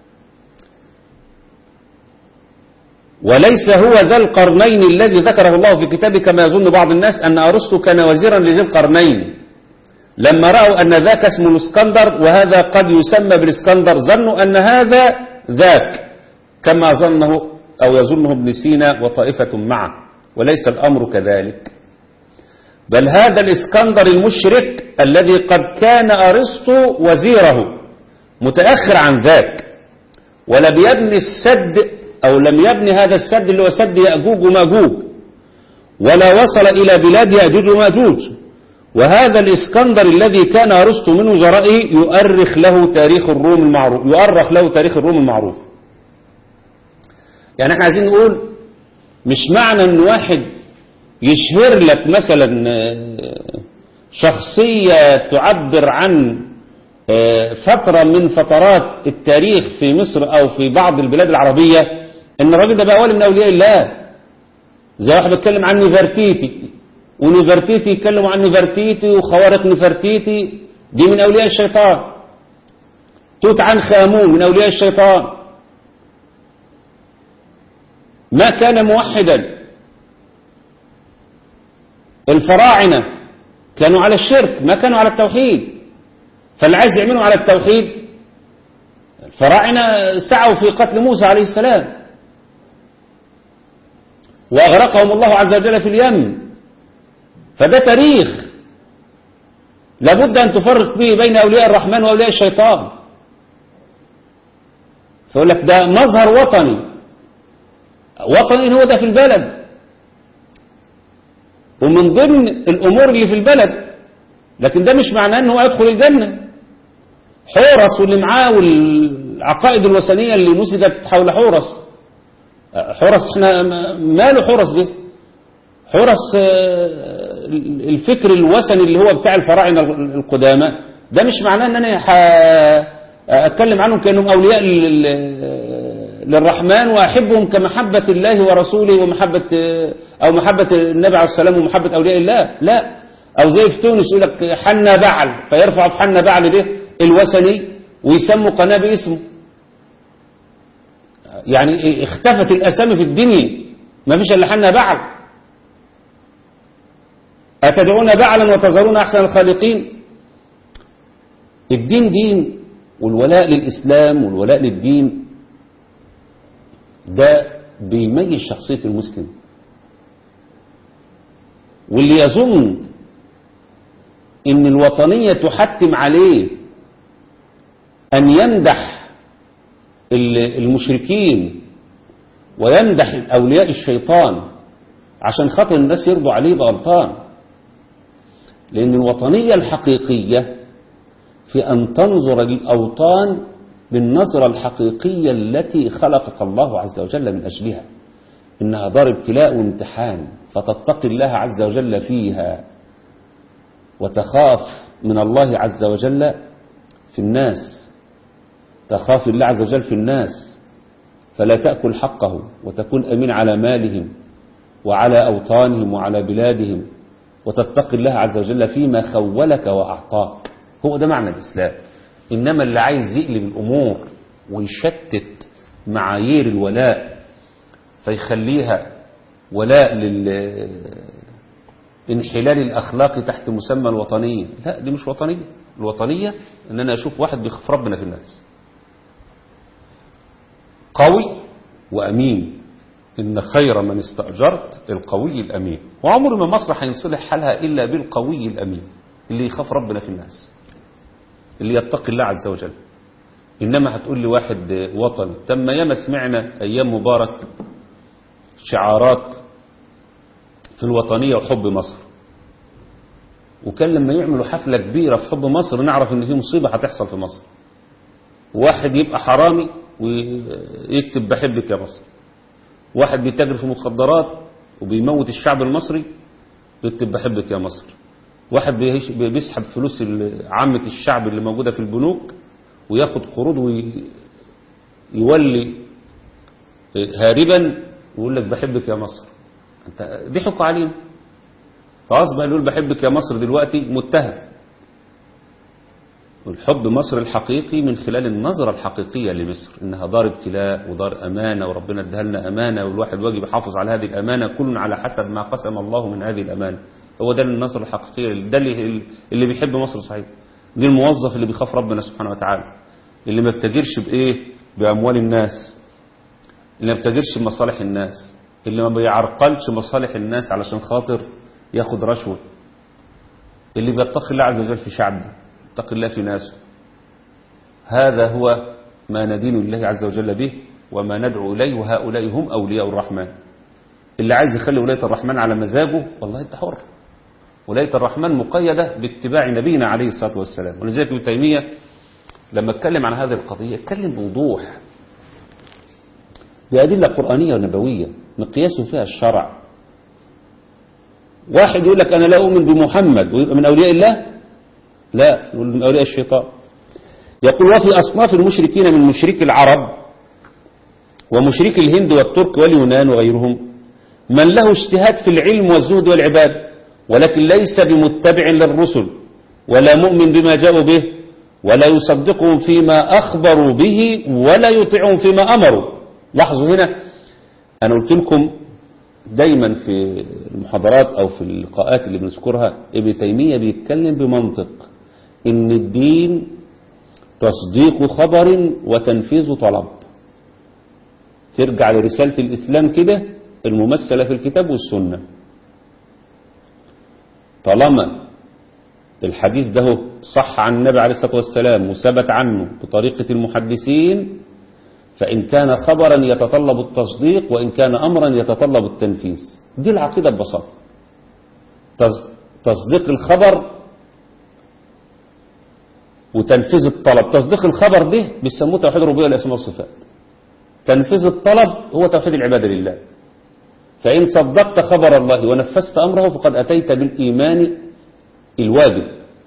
A: وليس هو ذا القرنين الذي ذكره الله في كتابه كما يظن بعض الناس أن أرسطو كان وزيرا لذي القرنين لما رأوا أن ذاك اسمه الاسكندر وهذا قد يسمى بالاسكندر ظنوا أن هذا ذاك كما ظنه أو يظنه ابن سينا وطائفة معه وليس الأمر كذلك بل هذا الاسكندر المشرك الذي قد كان أرسطو وزيره متأخر عن ذاك ولم يبني السد أو لم يبني هذا السد اللي هو سد يأجوج وماجوج ولا وصل إلى بلاد يأجوج وماجوج وهذا الإسكندر الذي كان أرسطو من وزرائه يؤرخ له تاريخ الروم المعروف يؤرخ له تاريخ الروم المعروف يعني احنا عايزين نقول مش معنى ان واحد يشهر لك مثلا شخصية تعبر عن فترة من فترات التاريخ في مصر او في بعض البلاد العربية ان الراجل ده بقى ولي من اولياء الله زي واحد بيتكلم عن نيفرتيتي ونيفرتيتي يتكلموا عن نيفرتيتي وخوارق نيفرتيتي دي من اولياء الشيطان توت عنخ امون من اولياء الشيطان ما كان موحدا الفراعنة كانوا على الشرك ما كانوا على التوحيد فاللي عايز يعملوا على التوحيد الفراعنة سعوا في قتل موسى عليه السلام وأغرقهم الله عز وجل في اليم فده تاريخ لابد أن تفرق به بين أولياء الرحمن وأولياء الشيطان فيقول لك ده مظهر وطني وطني هو ده في البلد ومن ضمن الأمور اللي في البلد لكن ده مش معناه أنه يدخل الجنة حورس واللي معاه والعقائد الوثنية اللي نسجت حول حورس حورس احنا ماله حورس ده حورس الفكر الوثني اللي هو بتاع الفراعنة القدامى ده مش معناه ان انا اتكلم عنهم كانهم اولياء للرحمن واحبهم كمحبة الله ورسوله ومحبة او محبة النبي عليه السلام ومحبة اولياء الله لا او زي في تونس يقول لك حنا بعل فيرفع في حنا بعل ده الوثني ويسموا قناة باسمه يعني اختفت الاسامي في الدنيا ما فيش الا حنا بعل أتدعون بعلا وتذرون أحسن الخالقين الدين دين والولاء للإسلام والولاء للدين ده بيميز شخصية المسلم واللي يظن ان الوطنية تحتم عليه ان يمدح المشركين ويمدح اولياء الشيطان عشان خاطر الناس يرضوا عليه بغلطان لان الوطنية الحقيقية في ان تنظر للاوطان بالنظرة الحقيقية التي خلقك الله عز وجل من أجلها إنها دار ابتلاء وامتحان فتتقي الله عز وجل فيها وتخاف من الله عز وجل في الناس تخاف الله عز وجل في الناس فلا تأكل حقه وتكون أمين على مالهم وعلى أوطانهم وعلى بلادهم وتتقي الله عز وجل فيما خولك وأعطاك هو ده معنى الإسلام إنما اللي عايز يقلب الأمور ويشتت معايير الولاء فيخليها ولاء للانحلال الأخلاقي تحت مسمى الوطنية لا دي مش وطنية الوطنية إن أنا أشوف واحد بيخاف ربنا في الناس قوي وأمين إن خير من استأجرت القوي الأمين وعمر ما مصر هينصلح حالها إلا بالقوي الأمين اللي يخاف ربنا في الناس اللي يتقي الله عز وجل إنما هتقول لي واحد وطني تم ياما سمعنا أيام مبارك شعارات في الوطنية وحب مصر وكان لما يعملوا حفلة كبيرة في حب مصر نعرف ان في مصيبة هتحصل في مصر واحد يبقى حرامي ويكتب بحبك يا مصر واحد بيتاجر في مخدرات وبيموت الشعب المصري يكتب بحبك يا مصر واحد بيسحب فلوس عامة الشعب اللي موجودة في البنوك وياخد قروض ويولي هاربا ويقول لك بحبك يا مصر انت ضحكوا علينا فأصبح يقول بحبك يا مصر دلوقتي متهم والحب مصر الحقيقي من خلال النظرة الحقيقية لمصر إنها دار ابتلاء ودار أمانة وربنا ادها لنا أمانة والواحد واجب يحافظ على هذه الأمانة كل على حسب ما قسم الله من هذه الأمانة هو ده النظرة الحقيقية ده اللي, اللي بيحب مصر صحيح دي الموظف اللي بيخاف ربنا سبحانه وتعالى اللي ما بتجرش بإيه بأموال الناس اللي ما بتجرش بمصالح الناس اللي ما بيعرقلش مصالح الناس علشان خاطر ياخد رشوة اللي بيتقي الله عز وجل في شعبه يتقي الله في ناسه هذا هو ما ندين الله عز وجل به وما ندعو إليه وهؤلاء هم أولياء الرحمن اللي عايز يخلي ولاية الرحمن على مزاجه والله انت حر ولاية الرحمن مقيدة باتباع نبينا عليه الصلاة والسلام ولذلك ابن تيمية لما اتكلم عن هذه القضية اتكلم بوضوح بأدلة قرآنية ونبوية مقياس فيها الشرع واحد يقول لك أنا لا أؤمن بمحمد ويبقى من أولياء الله لا يقول من أولياء الشيطان يقول وفي أصناف المشركين من مشرك العرب ومشرك الهند والترك واليونان وغيرهم من له اجتهاد في العلم والزهد والعباد ولكن ليس بمتبع للرسل ولا مؤمن بما جاءوا به ولا يصدقهم فيما أخبروا به ولا يطيعهم فيما أمروا لاحظوا هنا أنا قلت لكم دايما في المحاضرات أو في اللقاءات اللي بنذكرها ابن تيمية بيتكلم بمنطق إن الدين تصديق خبر وتنفيذ طلب ترجع لرسالة الإسلام كده الممثلة في الكتاب والسنة طالما الحديث ده صح عن النبي عليه الصلاة والسلام وثبت عنه بطريقة المحدثين فإن كان خبرا يتطلب التصديق وإن كان أمرا يتطلب التنفيذ دي العقيدة ببساطة تصديق الخبر وتنفيذ الطلب تصديق الخبر ده بيسموه توحيد الربوبيه والاسماء والصفات تنفيذ الطلب هو توحيد العباده لله فإن صدقت خبر الله ونفذت أمره فقد أتيت بالإيمان الواجب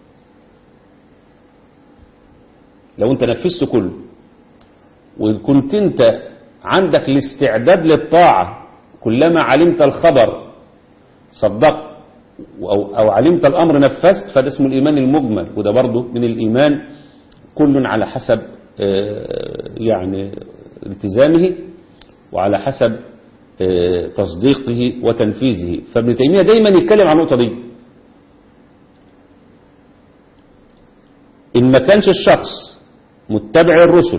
A: لو أنت نفذت كله وكنت أنت عندك الاستعداد للطاعة كلما علمت الخبر صدقت أو, أو علمت الأمر نفذت فده اسمه الإيمان المجمل وده برضه من الإيمان كل على حسب يعني التزامه وعلى حسب تصديقه وتنفيذه فابن تيمية دايما يتكلم عن النقطة دي إن ما كانش الشخص متبع الرسل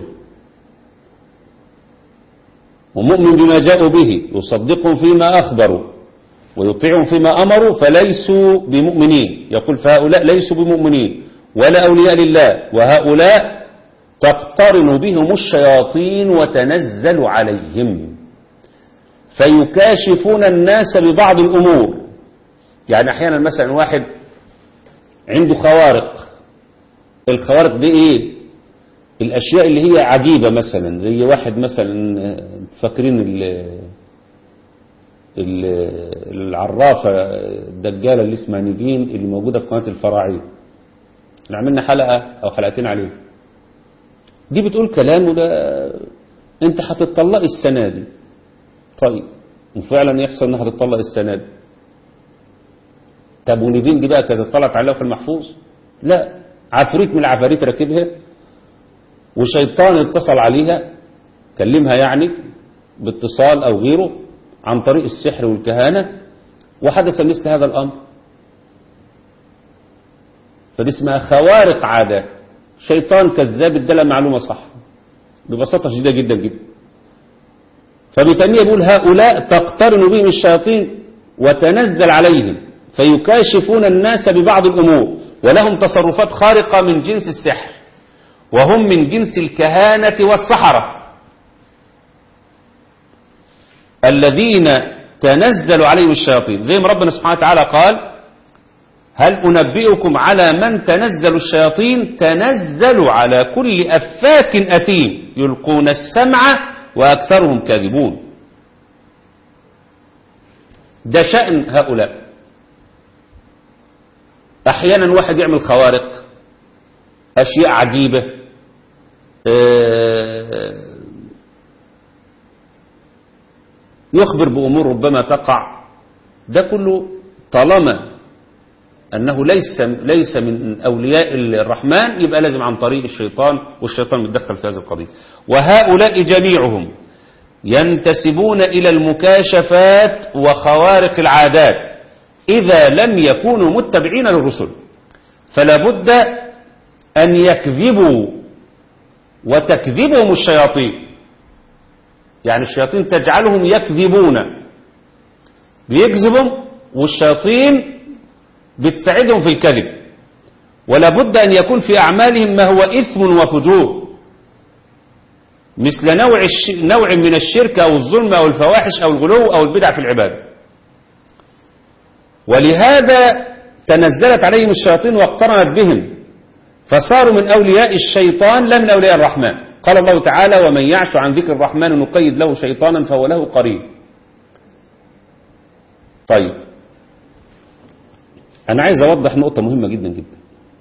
A: ومؤمن بما جاءوا به يصدقهم فيما أخبروا ويطيعهم فيما أمروا فليسوا بمؤمنين يقول فهؤلاء ليسوا بمؤمنين ولا أولياء لله وهؤلاء تقترن بهم الشياطين وتنزل عليهم فيكاشفون الناس ببعض الأمور يعني أحيانا مثلا واحد عنده خوارق الخوارق دي إيه الأشياء اللي هي عجيبة مثلا زي واحد مثلا فاكرين العرافة الدجالة اللي اسمها نيفين اللي موجودة في قناة الفراعين عملنا حلقة أو حلقتين عليه دي بتقول كلام وده انت هتطلق السنة دي طيب وفعلا يحصل انها هتطلق السنة دي طب ونيفين دي بقى كانت اطلعت عليها في المحفوظ لا عفريت من العفاريت راكبها وشيطان اتصل عليها كلمها يعني باتصال او غيره عن طريق السحر والكهانة وحدث مثل هذا الامر فدي اسمها خوارق عادات شيطان كذاب ادالها معلومة صح ببساطة شديدة جدا جدا فابن تيمية بيقول هؤلاء تقترن بهم الشياطين وتنزل عليهم فيكاشفون الناس ببعض الأمور ولهم تصرفات خارقة من جنس السحر وهم من جنس الكهانة والسحرة الذين تنزل عليهم الشياطين زي ما ربنا سبحانه وتعالى قال هل أنبئكم على من تنزل الشياطين تنزل على كل أفاك أثيم يلقون السمع وأكثرهم كاذبون ده شأن هؤلاء أحيانا واحد يعمل خوارق أشياء عجيبة يخبر بأمور ربما تقع ده كله طالما أنه ليس ليس من أولياء الرحمن يبقى لازم عن طريق الشيطان والشيطان يتدخل في هذه القضية وهؤلاء جميعهم ينتسبون إلى المكاشفات وخوارق العادات إذا لم يكونوا متبعين للرسل فلا بد أن يكذبوا وتكذبهم الشياطين يعني الشياطين تجعلهم يكذبون بيكذبهم والشياطين بتساعدهم في الكذب ولا بد أن يكون في أعمالهم ما هو إثم وفجور مثل نوع, الش... نوع من الشرك أو الظلم أو الفواحش أو الغلو أو البدع في العبادة ولهذا تنزلت عليهم الشياطين واقترنت بهم فصاروا من أولياء الشيطان لا من أولياء الرحمن قال الله تعالى ومن يعش عن ذكر الرحمن نقيد له شيطانا فهو له قريب طيب أنا عايز أوضح نقطة مهمة جدا جدا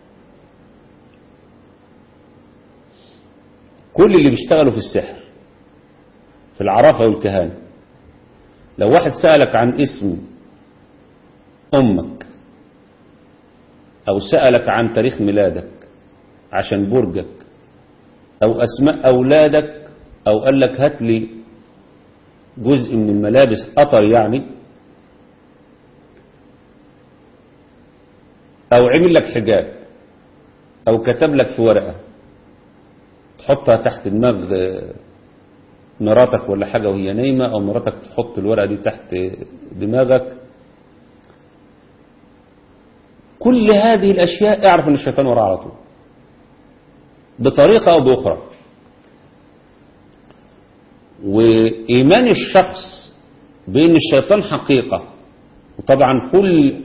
A: كل اللي بيشتغلوا في السحر في العرافة والكهانة لو واحد سألك عن اسم أمك أو سألك عن تاريخ ميلادك عشان برجك أو أسماء أولادك أو قال لك هات لي جزء من الملابس قطر يعني أو عمل لك حجاب أو كتب لك في ورقة تحطها تحت دماغ مراتك ولا حاجة وهي نايمة أو مراتك تحط الورقة دي تحت دماغك كل هذه الأشياء اعرف أن الشيطان وراء على طول بطريقة أو بأخرى وإيمان الشخص بأن الشيطان حقيقة وطبعا كل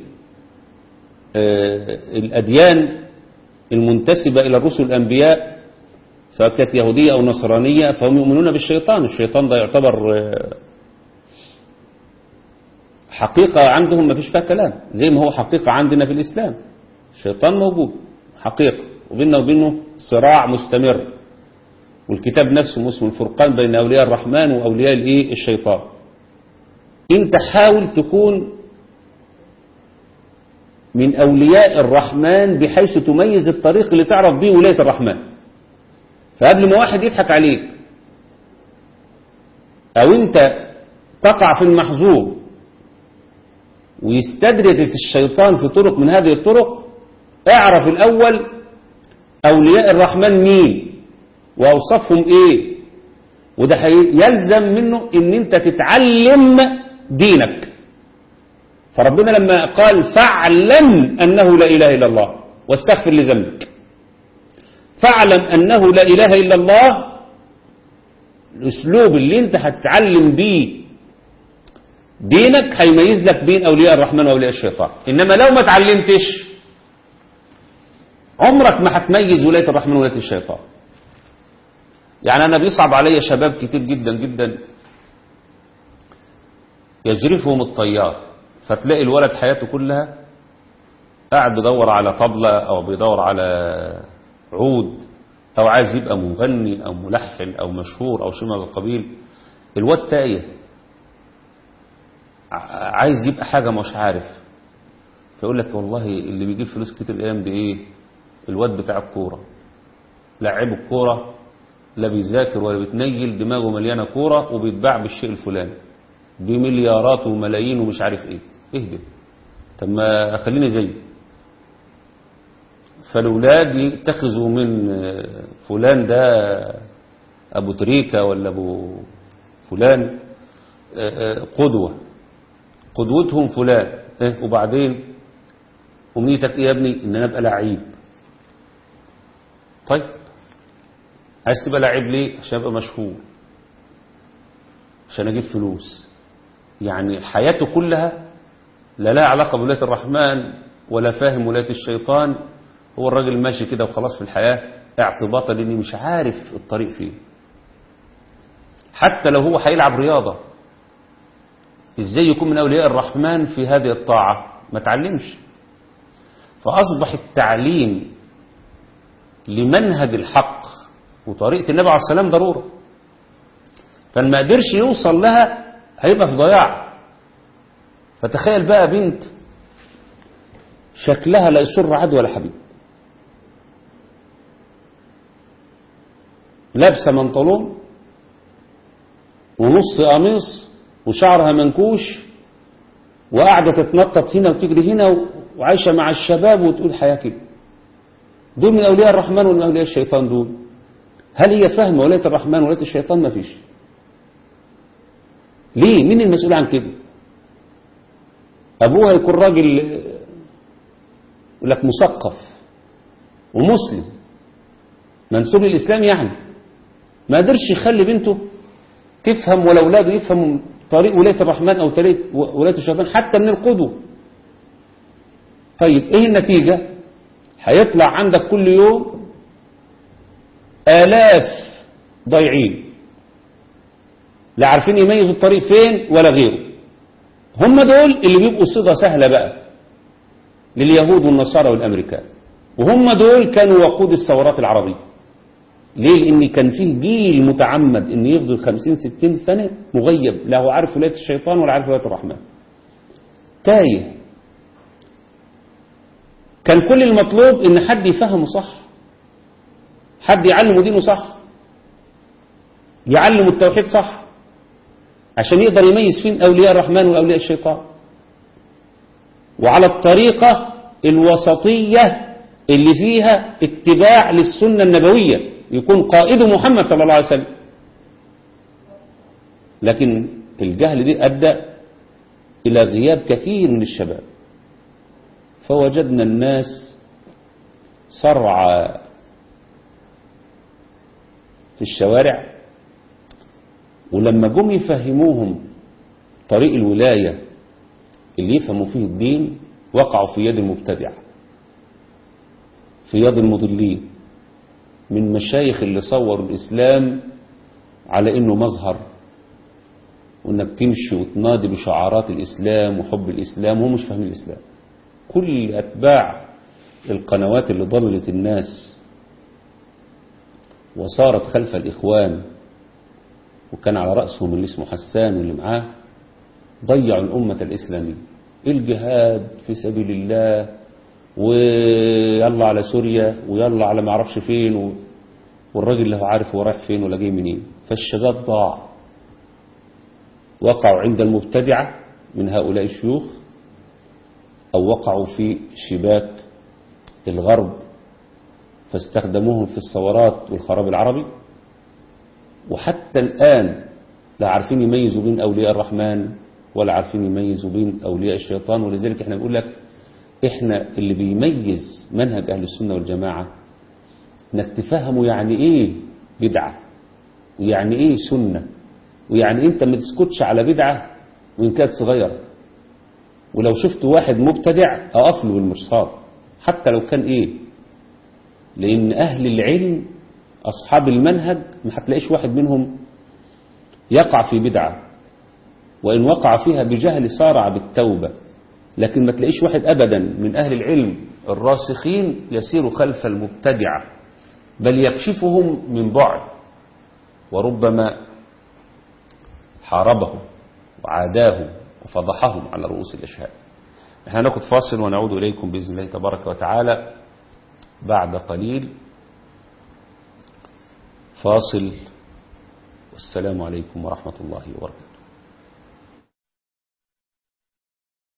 A: الأديان المنتسبة إلى الرسل الأنبياء سواء كانت يهودية أو نصرانية فهم يؤمنون بالشيطان الشيطان ده يعتبر حقيقة عندهم ما فيش فيها كلام زي ما هو حقيقة عندنا في الإسلام الشيطان موجود حقيقة وبيننا وبينه صراع مستمر والكتاب نفسه اسمه الفرقان بين أولياء الرحمن وأولياء الإيه الشيطان انت حاول تكون من أولياء الرحمن بحيث تميز الطريق اللي تعرف به ولاية الرحمن فقبل ما واحد يضحك عليك أو أنت تقع في المحظور ويستدرجك الشيطان في طرق من هذه الطرق اعرف الأول أولياء الرحمن مين وأوصافهم إيه وده يلزم منه ان انت تتعلم دينك فربنا لما قال فاعلم أنه لا إله إلا الله واستغفر لذنبك فاعلم أنه لا إله إلا الله الأسلوب اللي انت هتتعلم بيه دينك هيميز لك بين أولياء الرحمن وأولياء الشيطان إنما لو ما تعلمتش عمرك ما هتميز ولاية الرحمن وولاية الشيطان يعني أنا بيصعب علي شباب كتير جدا جدا يجرفهم الطيار فتلاقي الولد حياته كلها قاعد بيدور على طبلة أو بيدور على عود أو عايز يبقى مغني أو ملحن أو مشهور أو شيء من هذا القبيل الواد تايه عايز يبقى حاجة مش عارف فيقول لك والله اللي بيجيب فلوس كتير الأيام دي إيه الواد بتاع الكورة لعبه الكورة لا بيذاكر ولا بيتنيل دماغه مليانة كورة وبيتباع بالشيء الفلاني بمليارات وملايين ومش عارف ايه اهدى طب ما خليني زيه فالولاد يتخذوا من فلان ده ابو تريكة ولا ابو فلان قدوة قدوتهم فلان إيه وبعدين أمنيتك إيه يا ابني إن أنا أبقى لعيب طيب عايز تبقى لعيب ليه عشان أبقى مشهور عشان أجيب فلوس يعني حياته كلها لا لها علاقة بولاية الرحمن ولا فاهم ولاية الشيطان هو الراجل ماشي كده وخلاص في الحياة اعتباطا لاني مش عارف الطريق فين حتى لو هو هيلعب رياضة ازاي يكون من اولياء الرحمن في هذه الطاعة ما تعلمش فاصبح التعليم لمنهج الحق وطريقة النبي عليه السلام ضرورة فما قدرش يوصل لها هيبقى في ضياع فتخيل بقى بنت شكلها لا يسر عدو ولا حبيب لابسه منطلون ونص قميص وشعرها منكوش وقاعده تتنطط هنا وتجري هنا وعايشه مع الشباب وتقول حياه كده دول من اولياء الرحمن ومن اولياء الشيطان دول هل هي فاهمه ولايه الرحمن ولايه الشيطان ما فيش ليه مين المسؤول عن كده ابوها يكون راجل يقول لك مثقف ومسلم منسوب للاسلام يعني ما قدرش يخلي بنته تفهم ولا اولاده يفهموا طريق ولايه الرحمن او طريق ولايه الشيطان حتى من القدوه طيب ايه النتيجه هيطلع عندك كل يوم آلاف ضايعين لا عارفين يميزوا الطريق فين ولا غيره هم دول اللي بيبقوا صيغه سهله بقى لليهود والنصارى والامريكان وهم دول كانوا وقود الثورات العربيه ليه لان كان فيه جيل متعمد ان يفضل 50 60 سنه مغيب لا هو عارف ولايه الشيطان ولا عارف ولايه الرحمن تايه كان كل المطلوب ان حد يفهمه صح حد يعلمه دينه صح يعلم التوحيد صح عشان يقدر يميز فين اولياء الرحمن واولياء الشيطان وعلى الطريقه الوسطيه اللي فيها اتباع للسنه النبويه يكون قائد محمد صلى الله عليه وسلم لكن الجهل دي أدى إلى غياب كثير من الشباب فوجدنا الناس صرعى في الشوارع ولما جم يفهموهم طريق الولاية اللي يفهموا فيه الدين وقعوا في يد المبتدع في يد المضلين من مشايخ اللي صوروا الإسلام على إنه مظهر وإنك تمشي وتنادي بشعارات الإسلام وحب الإسلام وهم مش فاهمين الإسلام كل أتباع القنوات اللي ضللت الناس وصارت خلف الإخوان وكان على رأسهم اللي اسمه حسان واللي معاه ضيعوا الأمة الإسلامية الجهاد في سبيل الله ويلا على سوريا ويلا على ما اعرفش فين و... والراجل لا هو عارف هو رايح فين ولا جاي منين فالشباب ضاع وقعوا عند المبتدعة من هؤلاء الشيوخ أو وقعوا في شباك الغرب فاستخدموهم في الثورات والخراب العربي وحتى الآن لا عارفين يميزوا بين أولياء الرحمن ولا عارفين يميزوا بين أولياء الشيطان ولذلك احنا بنقول لك احنا اللي بيميز منهج أهل السنة والجماعة انك تفهموا يعني ايه بدعة ويعني ايه سنة ويعني انت ما تسكتش على بدعة وان كانت صغيرة ولو شفت واحد مبتدع اقف له بالمرصاد حتى لو كان ايه لان اهل العلم اصحاب المنهج ما هتلاقيش واحد منهم يقع في بدعة وان وقع فيها بجهل صارع بالتوبة لكن ما تلاقيش واحد ابدا من اهل العلم الراسخين يسير خلف المبتدعة بل يكشفهم من بعد وربما حاربهم وعاداهم وفضحهم على رؤوس الاشهاد احنا هناخد فاصل ونعود اليكم باذن الله تبارك وتعالى بعد قليل فاصل والسلام عليكم ورحمه الله وبركاته